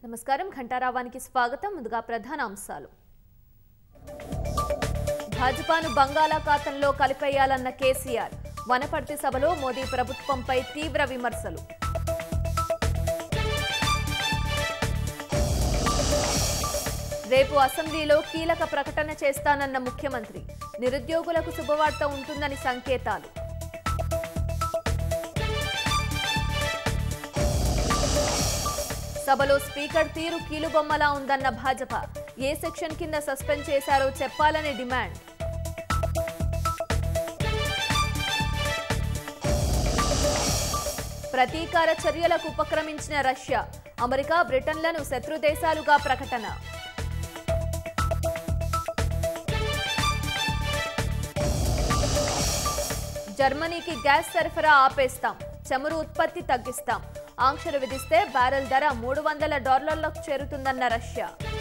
నమస్కారం ఘంటారావానికి స్వాగతం ముందుగా ప్రధాన అంశాలు భాజపాను బంగాళాఖాతంలో కలిపేయాలన్న కేసీఆర్ వనపర్తి సభలో మోదీ ప్రభుత్వంపై తీవ్ర విమర్శలు రేపు అసెంబ్లీలో కీలక ప్రకటన చేస్తానన్న ముఖ్యమంత్రి నిరుద్యోగులకు శుభవార్త ఉంటుందని సంకేతాలు సభలో స్పీకర్ తీరు కీలుబొమ్మలా ఉందన్న భాజపా ఏ సెక్షన్ కింద సస్పెండ్ చేశారో చెప్పాలని డిమాండ్ ప్రతీకార చర్యలకు ఉపక్రమించిన రష్యా అమెరికా బ్రిటన్లను శత్రు దేశాలుగా ప్రకటన జర్మనీకి గ్యాస్ సరఫరా ఆపేస్తాం చమురు ఉత్పత్తి తగ్గిస్తాం ఆంక్షలు విధిస్తే బ్యారెల్ ధర మూడు వందల డాలర్లకు చేరుతుందన్న రష్యా